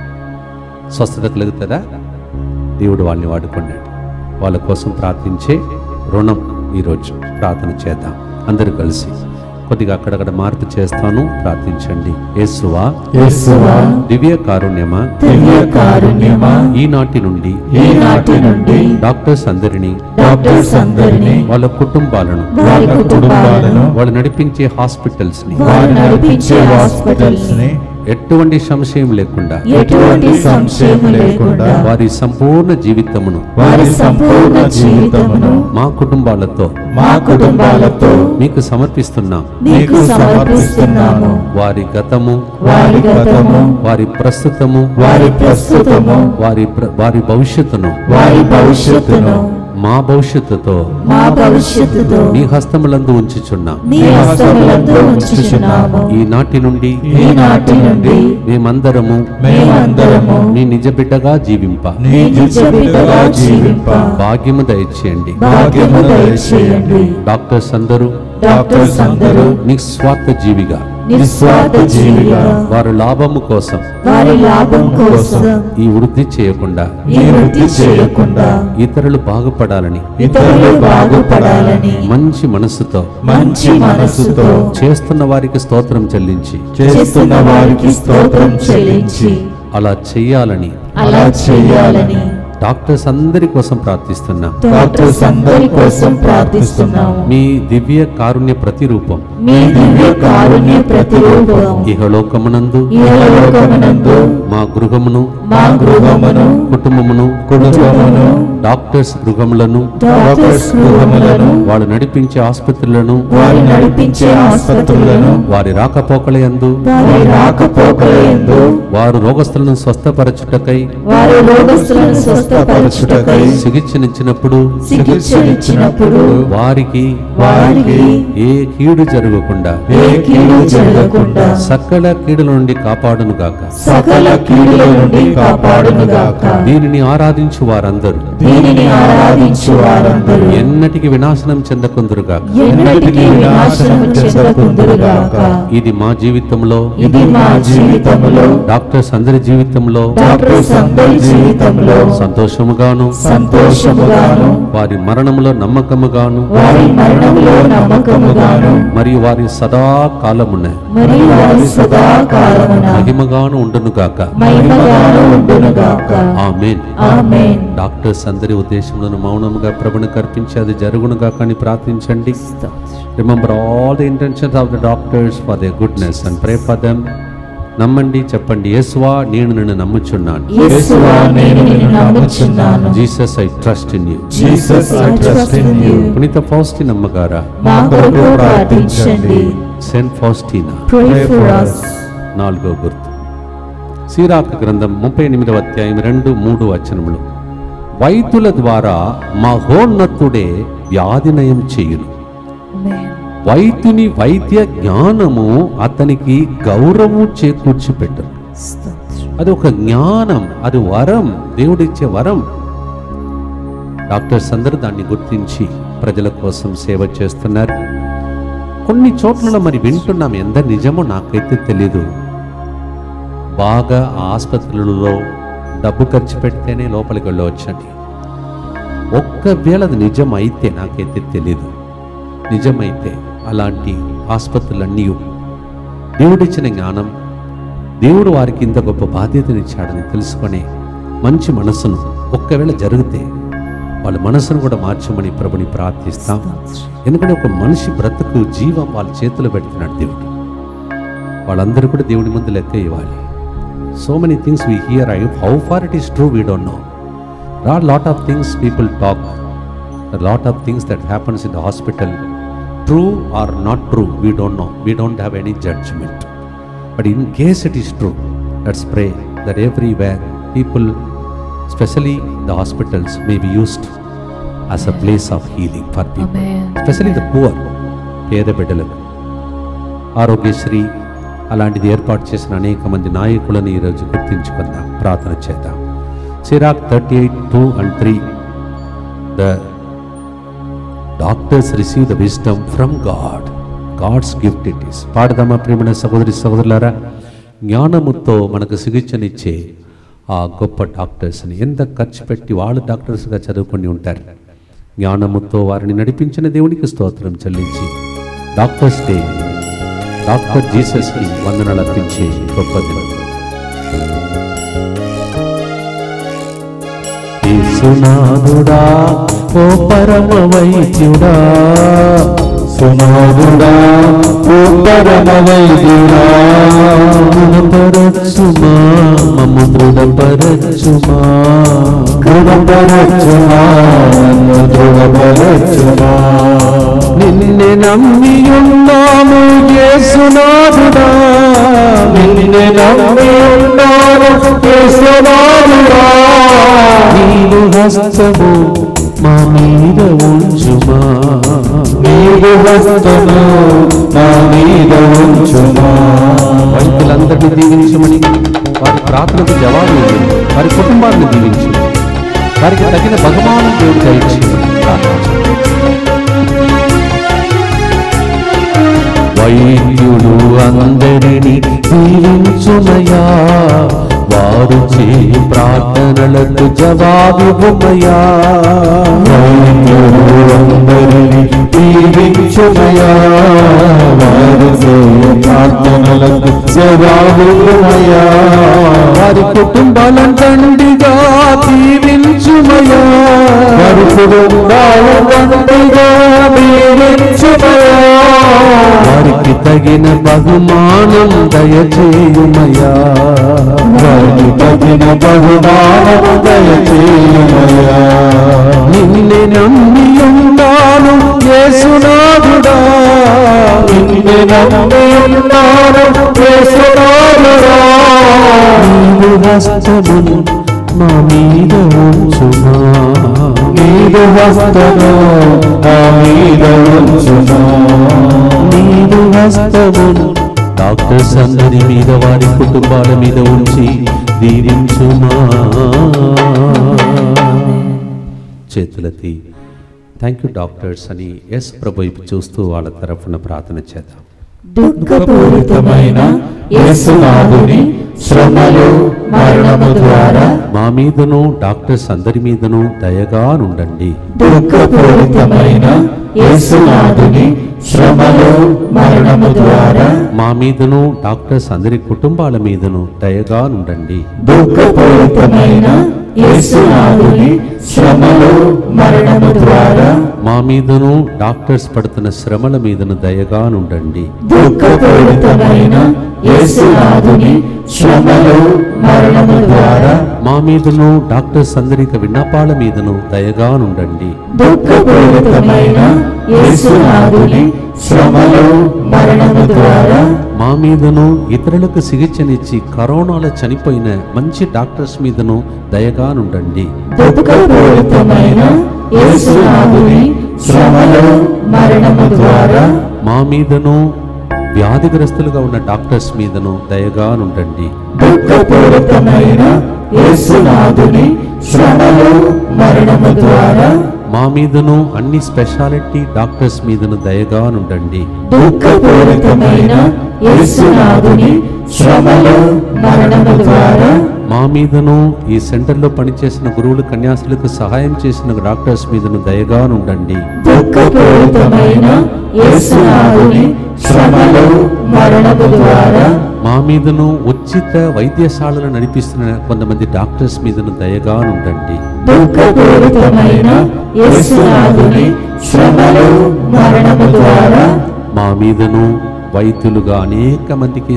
స్వస్థత కలుగుతుందా దేవుడు వాళ్ళని వాడుకున్నాడు వాళ్ళ కోసం ప్రార్థించే రుణం ఈరోజు ప్రార్థన చేద్దాం అందరూ కలిసి కొద్దిగా అక్కడక్కడ మార్పు చేస్తాను ప్రార్థించండి యేసువా యేసువా దివ్య కారుణ్యమా దివ్య కారుణ్యమా ఈనాటి నుండి ఈనాటి నుండి డాక్టర్స్ అందరినీ డాక్టర్స్ అందరినీ వాళ్ళ కుటుంబాలను వారి కుటుంబాలను వాళ్ళు నడిపించే హాస్పిటల్స్ ని వారు నడిపించే హాస్పిటల్స్ ని ఎటువంటి సంశయం లేకుండా ఎటువంటి సంశయం లేకుండా వారి సంపూర్ణ జీవితమును వారి సంపూర్ణ జీవితమును మా కుటుంబాలతో మా కుటుంబాలతో మీకు సమర్పిస్తున్నాం మీకు సమర్పిస్తున్నాము వారి గతము వారి గతము వారి ప్రస్తుతము వారి ప్రస్తుతము వారి ప్ర- వారి భవిష్యత్తును వారి భవిష్యత్తును మా భవిష్యత్తుతో మా భవిష్యత్తుతో మీ హస్తములందు ఉంచుచున్నాం నీ హస్తములందు ఉంచుచున్నాము ఈనాటి నుండి ఈనాటి నుండి మేమందరము మేమందరము నీ నిజ బిడ్డగా జీవింప నీ నిజ బిడ్డగా జీవింప భాగ్యము దయచేయండి భాగ్యము దయచేయండి డాక్టర్స్ అందరూ డాక్టర్స్ అందరూ నిస్వార్థ జీవిగా నిస్వార్థ జీవిగా వారు లాభము కోసం వారి లాభం కోసం ఈ వృద్ధి చేయకుండా ఈ వృద్ధి చేయకుండా ఇతరులు బాగుపడాలని ఇతరులు బాగుపడాలని మంచి మనస్సుతో మంచి మనసుతో చేస్తున్న వారికి స్తోత్రం చెల్లించి చేస్తున్న వారికి స్తోత్రం చెల్లించి అలా చెయ్యాలని అలా చేయాలని డాక్టర్స్ అందరి కోసం ప్రార్థిస్తున్నాం డాక్టర్స్ అందరి కోసం ప్రార్థిస్తున్నాము మీ దివ్య కారుణ్య ప్రతిరూపం మీ దివ్య కారుణ్య ప్రతిరూపం ఇహలోకమునందు ఇహలోకమునందు మా గృహమును మా గృహమును కుటుంబమును కుటుంబమును డాక్టర్స్ గృహములను డాక్టర్స్ గృహములను వాళ్ళు నడిపించే ఆసుపత్రులను వారి నడిపించే ఆసుపత్రులను వారి రాకపోకలయందు వారి రాకపోకలందు వారు రోగస్తులను స్వస్థపరచుటకై వారి రోగస్తులను స్వస్థపరచుటకై చికిత్సనిచ్చినప్పుడు చికిత్సనిచ్చినప్పుడు వారికి వారికి ఏ కీడు జరగకుండా ఏ కీడు జరగకుండా సకల కీడుల నుండి కాపాడును గాక సకల కీడుల నుండి కాపాడునుగాక దీనిని ఆరాధించు వారందరూ దీనిని ఆరాధించు వారందరూ ఎన్నటికి వినాశనం చెందకుందురుగాక ఎన్నటికీ వినాశనము చెందకుందురుగాక ఇది మా జీవితంలో ఇది మా జీవితములో డాక్టర్స్ అందరి జీవితంలో డాక్టర్స్ అందరి జీవితంలో సంతోషముగాను సంతోషముగాను వారి మరణంలో నమ్మకముగాను వారి మరణంలో నమ్మకముగాను మరియు వారి సదా కాలమున మరియు వారి సదాకాలమున మహిమగాను ఉండునుగాక మహిమగాను ఉండునుగాక ఆమెన్ ఆమేన్ డాక్టర్స్ అందరి ఉద్దేశంలో మౌనముగా ప్రభుని కర్పించి అది జరుగునుగాక అని ప్రార్థించండి remember all the intentions of the doctors for the goodness and pray for them నమ్మండి చెప్పండి యేసువా నేను నిన్ను నమ్ముచున్నాను యేసువా నేను నిన్ను నమ్ముచున్నాను Jesus I trust in you Jesus I trust in you పునీత ఫౌస్టిన్ అమ్మగారా మా కొరకు ప్రార్థించండి saint Faustina Pray for us. నాలుగో గుర్తు సీరాక గ్రంథం ముప్పై ఎనిమిదవ అధ్యాయం రెండు మూడు వచనములు వైద్యుల ద్వారా మహోన్నతుడే వ్యాధి నయం చేయును వైద్యుని వైద్య జ్ఞానము అతనికి గౌరవము చేకూర్చి పెట్టరు అది ఒక జ్ఞానం అది వరం దేవుడిచ్చే వరం డాక్టర్స్ అందరూ దాన్ని గుర్తించి ప్రజల కోసం సేవ చేస్తున్నారు కొన్ని చోట్ల మరి వింటున్నాం ఎంత నిజమో నాకైతే తెలీదు బాగా ఆసుపత్రులలో డబ్బు ఖర్చు పెడితేనే లోపలికి వెళ్ళవచ్చండి ఒక్కవేళ అది నిజం అయితే నాకైతే తెలీదు నిజమైతే అలాంటి ఆసుపత్రులన్నీ దేవుడిచ్చిన జ్ఞానం దేవుడు వారికి ఇంత గొప్ప బాధ్యతనిచ్చాడని తెలుసుకొని మంచి మనసును ఒక్కవేళ జరిగితే వాళ్ళ మనసును కూడా మార్చమని ప్రభుని ప్రార్థిస్తాం ఎందుకంటే ఒక మనిషి బ్రతుకు జీవం వాళ్ళ చేతిలో పెడుతున్నాడు దేవుడు వాళ్ళందరూ కూడా దేవుడి ముందు లెక్క ఇవ్వాలి so many things we hear I how far it is true we don't know or lot of things people talk lot of things that happens in the hospital true or not true we don't know we don't have any judgement but in case it is true let's pray that everywhere people especially the hospitals may be used as a place of healing for people especially the poor పేద బిడ్డలకు ఆరోగ్యశ్రీ అలాంటిది ఏర్పాటు చేసిన అనేక మంది నాయకులను ఈరోజు గుర్తించుకుందాం ప్రార్థన చేద్దాం Sirach thirty eight two and three the doctors receive the wisdom from God God's gift it is పాడదామా ప్రేమైన సహోదరి సహోదరులారా జ్ఞానముతో మనకు చికిత్సనిచ్చే ఆ గొప్ప డాక్టర్స్ని ఎంత ఖర్చు పెట్టి వాళ్ళు డాక్టర్స్గా చదువుకొని ఉంటారు జ్ఞానముతో వారిని నడిపించిన దేవునికి స్తోత్రం చెల్లించి డాక్టర్స్ డే డాక్టర్ జీసస్కి వందనాలు అర్పించే గొప్ప దినం యేసునాథుడా ఓ పరమ వైద్యుడా సునాదుడా ఓ పరమ వైద్యుడా గుణపరచుమా మమ్ము దృఢపరచుమా గుణపరచుమా నన్ను దృఢపరచుమా నిన్నే నమ్మి ఉన్నాము యేసునాథుడా నిన్నే నమ్మి ఉన్నాను యేసునాథుడా నీవు హస్తము మా మీద ఉంచుమా నీవు హస్తము నా మీద ఉంచుమా వైద్యులందరినీ దీవించమని వారి ప్రార్థనకు జవాబు ఇవ్వండి. వారి కుటుంబాలను దీవించు వారికి తగిన బహుమానం దేవుడు దయచి వైద్యుడు అందరినీ దీవించుమయా వారు చేయు ప్రార్థనలకు జవాబివ్వమయా వైద్యుడు అందరినీ దీవించుమయా వారు చేయు ప్రార్థనలకు జవాబుమయా వారి కుటుంబాలను తండ్రిగా దీవించుమయా వారి కుటుంబాల తండ్రిగా దీవించుమయా వారికి తగిన బహుమానం దయచేయుమయా వారికి తగిన బహుమానము దయచేయుమయా నిన్నే నమ్మి ఉన్నాను యేసునాథుడా నిన్నే నమ్మి ఉన్నాను యేసునాథుడా. నీవు హస్తమును మా మీద ఉంచుమా నీదు హస్తము నా మీద ఉంచుమా నీవు హస్తమును డాక్టర్స్ అందరి మీద వారి కుటుంబాల మీద ఉంచి దీవించుమా చేతులతి థ్యాంక్ యూ డాక్టర్స్ అని ఎస్ ప్రభు వైపు చూస్తూ వాళ్ళ తరఫున ప్రార్థన చేద్దాం దుఃఖపూరితమైన యేసునాథుని శ్రమలు మరణము ద్వారా మా మీదను డాక్టర్స్ అందరి మీదను దయగా నుండండి దుఃఖపూరితమైన యేసునాథుని శ్రమలు మరణము ద్వారా మా మీదను డాక్టర్స్ అందరి కుటుంబాల మీదను దయగా నుండండి దుఃఖపూరితమైన యేసునాథుని శ్రమలు మరణము ద్వారా మా మీదను డాక్టర్స్ పడుతున్న శ్రమల మీదను దయగా నుండండి దుఃఖపూరితమైన యేసునాథుని శ్రమలు మరణము ద్వారా మా మీదను డాక్టర్స్ అందరిక విన్నపాల మీదను దయగా నుండండి దుఃఖపూరితమైన యేసునాథుని శ్రమలు మరణము ద్వారా మా మీదను ఇతరులకు చికిత్సనిచ్చి కరోనాలో చనిపోయిన మంచి డాక్టర్స్ మీదను దయగా నుండండి దుఃఖపూరితమైన యేసునాథుని శ్రమలు మరణము ద్వారా మా మీదను వ్యాధిగ్రస్తులుగా ఉన్న డాక్టర్స్ మీదను దయగా నుండండి దుఃఖపూరితమైన యేసునాథుని శ్రమలు మరణము ద్వారా మా మీదను అన్ని స్పెషాలిటీ డాక్టర్స్ మీదను దయగా నుండండి దుఃఖపూరితమైన యేసునాథుని శ్రమలు మరణము ద్వారా మా మీదను ఈ సెంటర్లో పనిచేసిన గురువులు కన్యాసులకు సహాయం చేసిన డాక్టర్స్ మీదను దయగా నుండండి దుఃఖపూరితమైన యేసునాథుని శ్రమలు మరణము ద్వారా మా మీదను ఉచిత వైద్యశాలలు నడిపిస్తున్న కొంతమంది డాక్టర్స్ మీదను దయగా నుండండి దుఃఖపూరితమైన యేసునాథుని శ్రమలు మరణము ద్వారా మా మీదను వైద్యులుగా అనేక మందికి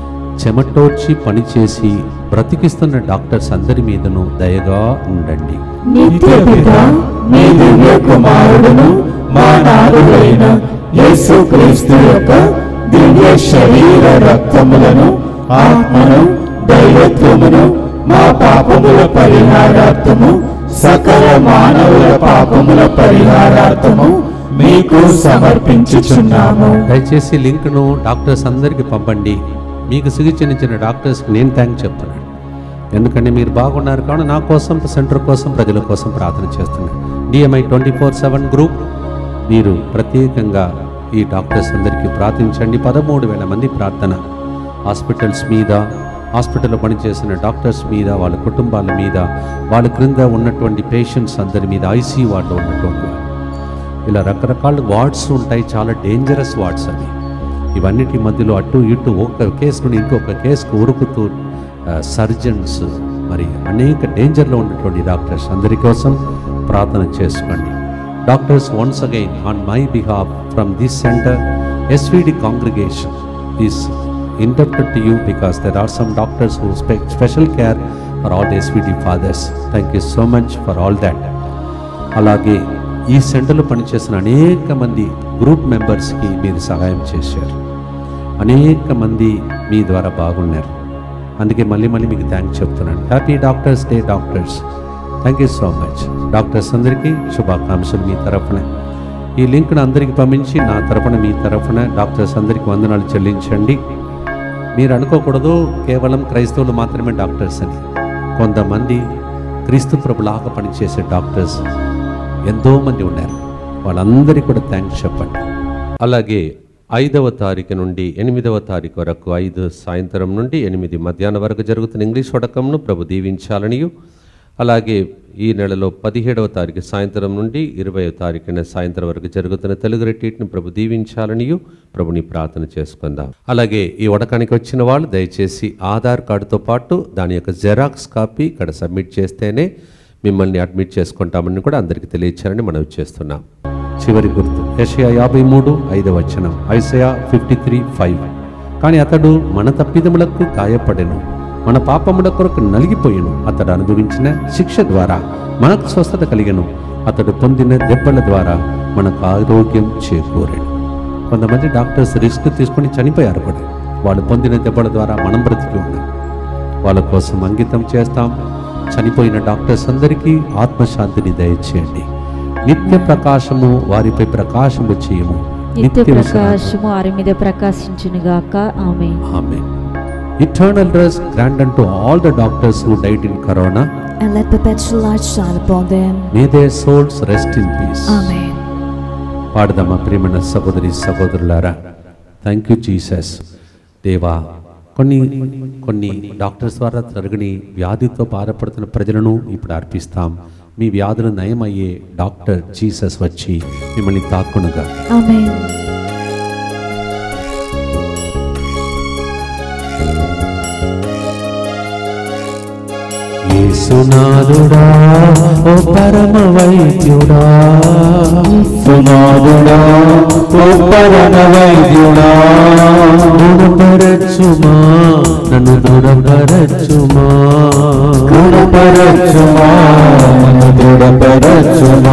చెమటోర్చి పనిచేసి బ్రతికిస్తున్న డాక్టర్స్ అందరి మీదను దయగా ఉండండి నిత్య పిత మీ దివ్య కుమారుడును మా నాదుడైన యేసుక్రీస్తు యొక్క దివ్య శరీర రక్తములను ఆత్మను దైవత్వమును మా పాపముల పరిహారార్థము సకల మానవుల పాపముల పరిహారార్థము మీకు సమర్పించుచున్నాము దయచేసి లింక్ను డాక్టర్స్ అందరికీ పంపండి మీకు చికిత్సనిచ్చిన డాక్టర్స్కి నేను థ్యాంక్ చెప్తున్నాను ఎందుకంటే మీరు బాగున్నారు కావున నా కోసం సెంటర్ కోసం ప్రజల కోసం ప్రార్థన చేస్తున్నాను DMI twenty four seven group మీరు ప్రత్యేకంగా ఈ డాక్టర్స్ అందరికీ ప్రార్థించండి పదమూడు వేల మంది ప్రార్థన హాస్పిటల్స్ మీద హాస్పిటల్లో పనిచేసిన డాక్టర్స్ మీద వాళ్ళ కుటుంబాల మీద వాళ్ళ క్రింద ఉన్నటువంటి పేషెంట్స్ అందరి మీద ఐసీ వార్డులో ఉన్నటువంటి వాళ్ళు ఇలా రకరకాల వార్డ్స్ ఉంటాయి చాలా డేంజరస్ వార్డ్స్ అవి ఇవన్నిటి మధ్యలో అటు ఇటు ఒక కేసు నుండి ఇంకొక కేసుకు ఉరుకుతూ సర్జన్స్ మరి అనేక డేంజర్లో ఉన్నటువంటి డాక్టర్స్ అందరి కోసం ప్రార్థన చేసుకోండి doctors once again on my behalf from this centre SVD congregation is interpret to you because there are some doctors who special care for all SVD fathers thank you so much for all that అలాగే ఈ సెంటర్లో పనిచేసిన అనేక మంది గ్రూప్ మెంబర్స్కి మీరు సహాయం చేశారు అనేక మంది మీ ద్వారా బాగున్నారు అందుకే మళ్ళీ మళ్ళీ మీకు థ్యాంక్స్ చెప్తున్నాను happy doctors day doctors thank you so much doctors అందరికీ శుభాకాంక్షలు మీ తరఫున ఈ లింక్ను అందరికీ పంపించి నా తరఫున మీ తరఫున డాక్టర్స్ అందరికీ వందనాలు చెల్లించండి మీరు అనుకోకూడదు కేవలం క్రైస్తవులు మాత్రమే డాక్టర్స్ అని కొంతమంది క్రీస్తు ప్రభులాగా పనిచేసే డాక్టర్స్ ఎంతో మంది ఉన్నారు వాళ్ళందరికీ కూడా థ్యాంక్స్ చెప్పండి అలాగే ఐదవ తారీఖు నుండి ఎనిమిదవ తారీఖు వరకు ఐదు సాయంత్రం నుండి ఎనిమిది మధ్యాహ్నం వరకు జరుగుతున్న ఇంగ్లీష్ వడకంను ప్రభు దీవించాలనియు అలాగే ఈ నెలలో పదిహేడవ తారీఖు సాయంత్రం నుండి ఇరవై తారీఖున సాయంత్రం వరకు జరుగుతున్న తెలుగు రెట్టీట్ని ప్రభు దీవించాలనియు ప్రభుని ప్రార్థన చేసుకుందాం అలాగే ఈ వడకానికి వచ్చిన వాళ్ళు దయచేసి ఆధార్ కార్డుతో పాటు దాని యొక్క జెరాక్స్ కాపీ ఇక్కడ సబ్మిట్ చేస్తేనే మిమ్మల్ని అడ్మిట్ చేసుకుంటామని కూడా అందరికీ తెలియచారని మనం చేస్తున్నాం చివరి గుర్తు యషయా యాభై మూడు ఐదవ వచనం ఐసయా ఫిఫ్టీ త్రీ ఫైవ్ కానీ అతడు మన తప్పిదములకు గాయపడెను మన పాపముల కొరకు నలిగిపోయెను అతడు అనుభవించిన శిక్ష ద్వారా మనకు స్వస్థత కలిగెను అతడు పొందిన దెబ్బల ద్వారా మనకు ఆరోగ్యం చేకూరాడు కొంతమంది డాక్టర్స్ రిస్క్ తీసుకొని చనిపోయారు కూడా వాళ్ళు పొందిన దెబ్బల ద్వారా మనం బ్రతికి ఉన్నాం వాళ్ళ కోసం అంకితం చేస్తాం చనిపోయిన డాక్టర్స్ అందరికీ ఆత్మశాంతిని దయచేయండి నిత్య ప్రకాశము వారిపై ప్రకాశము చేయము నిత్య విశ్రాంతి. ప్రకాశము వారి మీద ప్రకాశించునుగాక ఆమె Amen. Eternal rest grant unto all the doctors who died in Corona. and let perpetual light shine upon them. May their souls rest in peace. Amen. పాడదమ్మా ప్రియమైన సహోదరి సహోదరులారా థ్యాంక్ యూ జీసస్ దేవా కొన్ని కొన్ని డాక్టర్స్ ద్వారా జరగని వ్యాధితో బాధపడుతున్న ప్రజలను ఇప్పుడు అర్పిస్తాం మీ వ్యాధులు నయమయ్యే డాక్టర్ జీసస్ వచ్చి మిమ్మల్ని తాక్కునుగా Amen. యేసునాథుడా ఓ పరమ వైద్యుడా సునాదుడా ఓ పరమ వైద్యుడా దృఢపరచుమా నన్ను దృఢపరచుమా దృఢపరచుమా నన్ను దృఢపరచుమా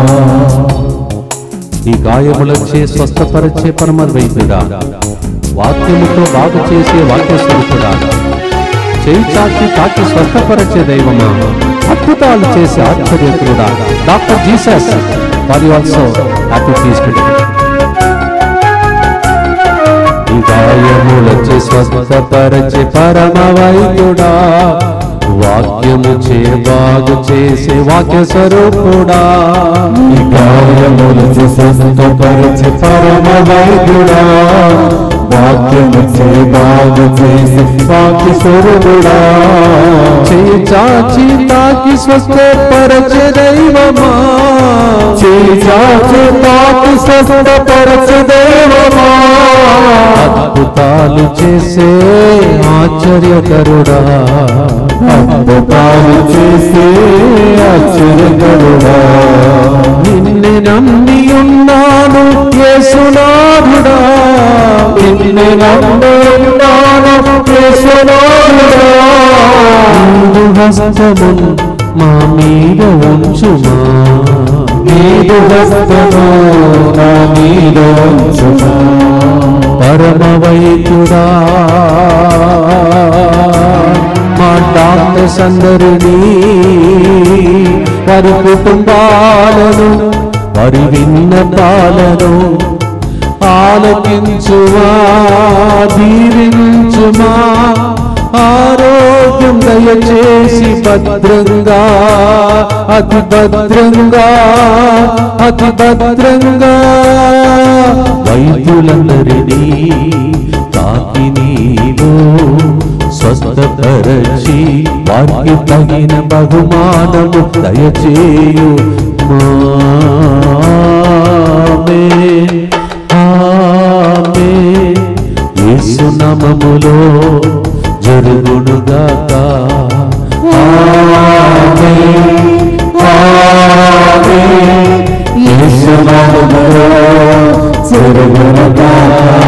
ఈ గాయములచే స్వస్థపరిచే పరమ వైద్యుడా వాక్యముతో బాగు చేసే వాక్య స్వరూపుడా చేయి చాచి తాకి స్వస్థపరిచే దైవమా అద్భుతాలు చేసే ఆశ్చర్యకుడా doctor Jesus for you also happy feast ఈ గాయములచే స్వస్థపరచే పరమ వైద్యుడా వాక్యము చే బాగు చేసే వాక్య స్వరూపుడా ఈ గాయములు స్వస్థపరిచి పరమ వైద్యుడా వాక్యము చే బాగు చేసి వాక్య స్వరూపుడా చేయి చాచి తాకి స్వస్థపరచే దైవమా చేచాచు తాకి స్వస్థపరచు దేవమా అద్భుతాలు చేసే ఆశ్చర్యకరుడా అద్భుతాలు చేసే ఆశ్చర్యకరుడా నిన్ను నమ్మి ఉన్నాను యేసునాథుడా నిన్ను నమ్మున్నాను యేసునాథుడా. నీదు హస్తము మా మీద ఉంచుమా నీదు హస్తము నా మీద ఉంచుమా. పరమ వైద్యుడా మా డాక్టర్స్ అందరినీ వారి కుటుంబాలను వారి విన్నపాలను ఆలకించుమా దీవించుమా ఆరోగ్యం దయచేసి భద్రంగా అతి భద్రంగా అతి భద్రంగా వైద్యులందరినీ తాకి నీలో స్వస్థపరచి వారికి తగిన బహుమానము దయచేయు మామే ఆమే యేసునామములో జరుగునుగాక ఆమే ఆమె యేసు నామములో జరుగునుగాక.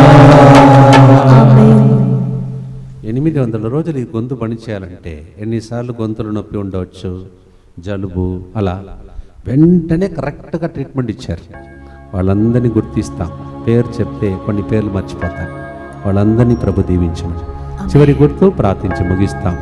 ఎనిమిది వందల రోజులు ఈ గొంతు పని చేయాలంటే ఎన్నిసార్లు గొంతులు నొప్పి ఉండవచ్చు జలుబు అలా వెంటనే కరెక్ట్గా ట్రీట్మెంట్ ఇచ్చారు వాళ్ళందరినీ గుర్తిస్తాం పేరు చెప్తే కొన్ని పేర్లు మర్చిపోతాం వాళ్ళందరినీ ప్రభు దీవించమని చివరి గుర్తు ప్రార్థించి ముగిస్తాం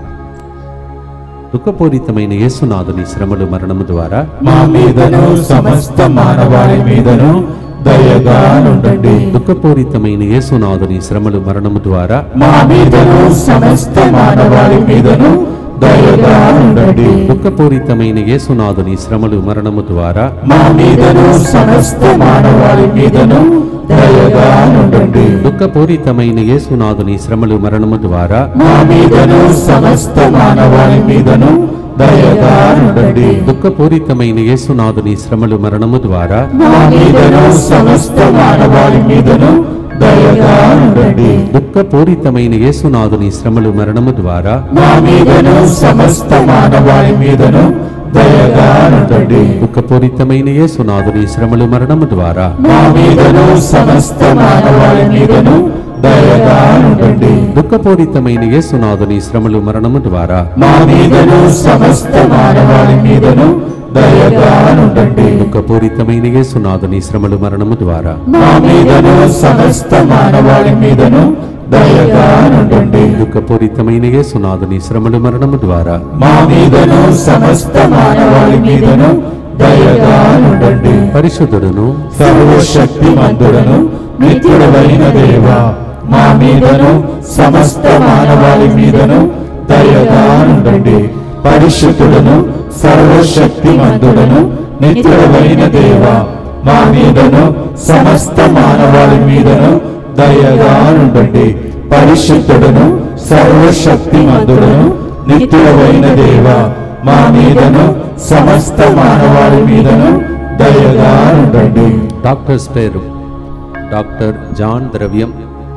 దుఃఖపూరితమైన యేసునాథుని శ్రమలు మరణము ద్వారా మా మీదను సమస్త మానవాళి మీదను దయగా నుండండి దుఃఖపూరితమైన యేసునాథుని శ్రమలు మరణము ద్వారా మా మీదను సమస్త మానవాళి మీదను దయగా నుండండి దుఃఖపూరితమైన యేసునాథుని శ్రమలు మరణము ద్వారా మా మీదను సమస్త మానవాళి మీదను దయగా నుండండి దుఃఖపూరితమైన యేసునాథుని శ్రమలు మరణము ద్వారా మా మీదను సమస్త మానవాళి మీదను దయగా నుండండి దుఃఖపూరితమైన యేసునాథుని శ్రమలు మరణము ద్వారా మా మీదను సమస్త మానవాళి మీదను దయగా ఉండండి దుఃఖపూరితమైన యేసునాథుని శ్రమలు మరణము ద్వారా మా మీదను సమస్త మానవాళి మీదను దయగా ఉండండి దుఃఖపూరితమైన యేసునాథుని శ్రమలు మరణము ద్వారా మా మీదను సమస్త మానవాళి మీదను దయగా ఉండండి దుఃఖపూరితమైన యేసునాథుని శ్రమలు మరణము ద్వారా మా మీదను సమస్త మానవాళి మీదను దయగా ఉండండి దుఃఖపూరితమైన యేసునాథుని శ్రమలు మరణము ద్వారా మా మీదను సమస్త మానవాళి మీదను దయగా ఉండండి దుఃఖపూరితమైన యేసునాథుని శ్రమలు మరణము ద్వారా మా మీదను సమస్త మానవాళి మీదను దయగా ఉండండి పరిశుద్ధుడును సర్వశక్తి మందుడను నిత్యుడవైన దేవ మా మీదను సమస్త మానవాళి మీదను దయగా ఉండండి పరిశుద్ధుడను సర్వశక్తి మందుడను నిత్యుడవైన దేవ మా మీదను సమస్త మానవాళి మీదను దయగా ఉండండి పరిశుద్ధుడను సర్వశక్తి మందుడను నిత్యుడవైన దేవ మా మీదను సమస్త మానవాళి మీదను దయగా ఉండండి డాక్టర్స్ పేరు డాక్టర్ జాన్ ద్రవ్యం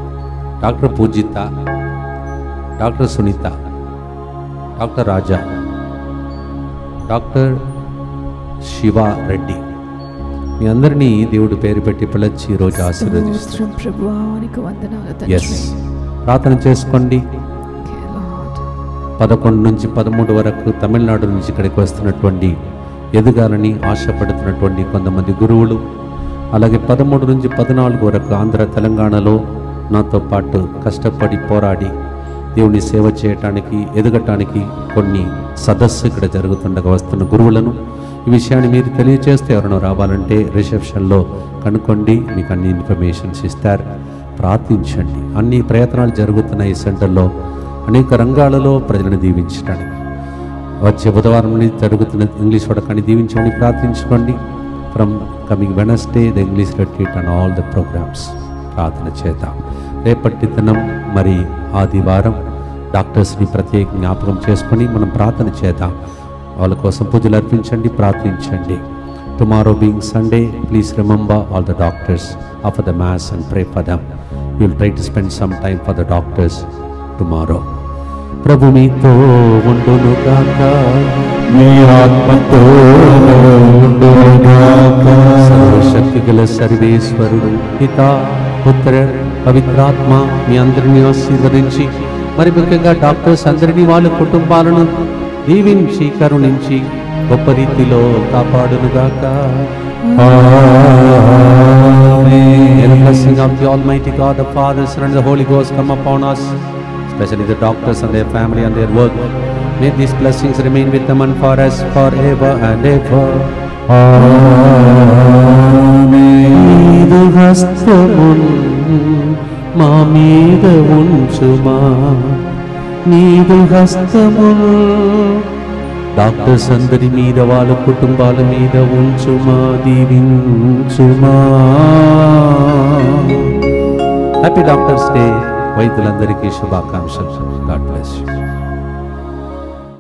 doctor Poojitha doctor Sunitha doctor Raja doctor Shiva Reddy మీ అందరినీ దేవుడు పేరు పెట్టి పిలచి ఈరోజు ఆశీర్వదిస్తారు స్తోత్రం ప్రభువా నీకు వందనాలు ఎస్ తండ్రి ప్రార్థన చేసుకోండి Okay, Lord. పదకొండు నుంచి పదమూడు వరకు తమిళనాడు నుంచి ఇక్కడికి వస్తున్నటువంటి ఎదగాలని ఆశపడుతున్నటువంటి కొంతమంది గురువులు అలాగే పదమూడు నుంచి పద్నాలుగు వరకు ఆంధ్ర తెలంగాణలో నాతో పాటు కష్టపడి పోరాడి దేవుని సేవ చేయటానికి ఎదగటానికి కొన్ని సదస్సు ఇక్కడ జరుగుతుండగా వస్తున్న గురువులను ఈ విషయాన్ని మీరు తెలియచేస్తే ఎవరైనా రావాలంటే రిసెప్షన్లో కనుక్కోండి మీకు అన్ని ఇన్ఫర్మేషన్స్ ఇస్తారు ప్రార్థించండి అన్ని ప్రయత్నాలు జరుగుతున్న ఈ సెంటర్లో అనేక రంగాలలో ప్రజలను దీవించడానికి వచ్చే బుధవారం నుండి జరుగుతున్న ఇంగ్లీష్ వడకాన్ని దీవించమని ప్రార్థించుకోండి from coming Wednesday the English retreat and all the programmes ప్రార్థన చేద్దాం రేపటి దినం మరి ఆదివారం డాక్టర్స్ని ప్రత్యేక జ్ఞాపకం చేసుకొని మనం ప్రార్థన చేద్దాం వాళ్ళ కోసం పూజలు అర్పించండి ప్రార్థించండి tomorrow being Sunday please remember all the doctors offer the mass and pray for them you'll try to spend some time for the doctors tomorrow ప్రభు మీతో ఉండును కాక మీ ఆత్మతో ఉండుగాక సర్వశక్తి గల సర్వేశ్వరుడు పిత పుత్ర పవిత్రాత్మ మీ అందరినీ ఆశీర్వదించి మరి ముఖ్యంగా డాక్టర్స్ అందరినీ వాళ్ళ కుటుంబాలను దీవించి కరుణించి గొప్ప రీతిలో కాపాడునుగాక May the blessing of the Almighty God, the Father, Son, and the Holy Ghost come upon us, especially the doctors and their family and their work. May these blessings remain with them and for us forever and ever. నీదు హస్తమున్ మా మీద ఉంచుమా నీదు హస్తమున్ డాక్టర్స్ అందరి మీద వాళ్ళ కుటుంబాల మీద ఉంచుమా దీవించుమా హ్యాపీ డాక్టర్స్ డే వైద్యులందరికీ శుభాకాంక్షలు గాడ్ బ్లెస్ యూ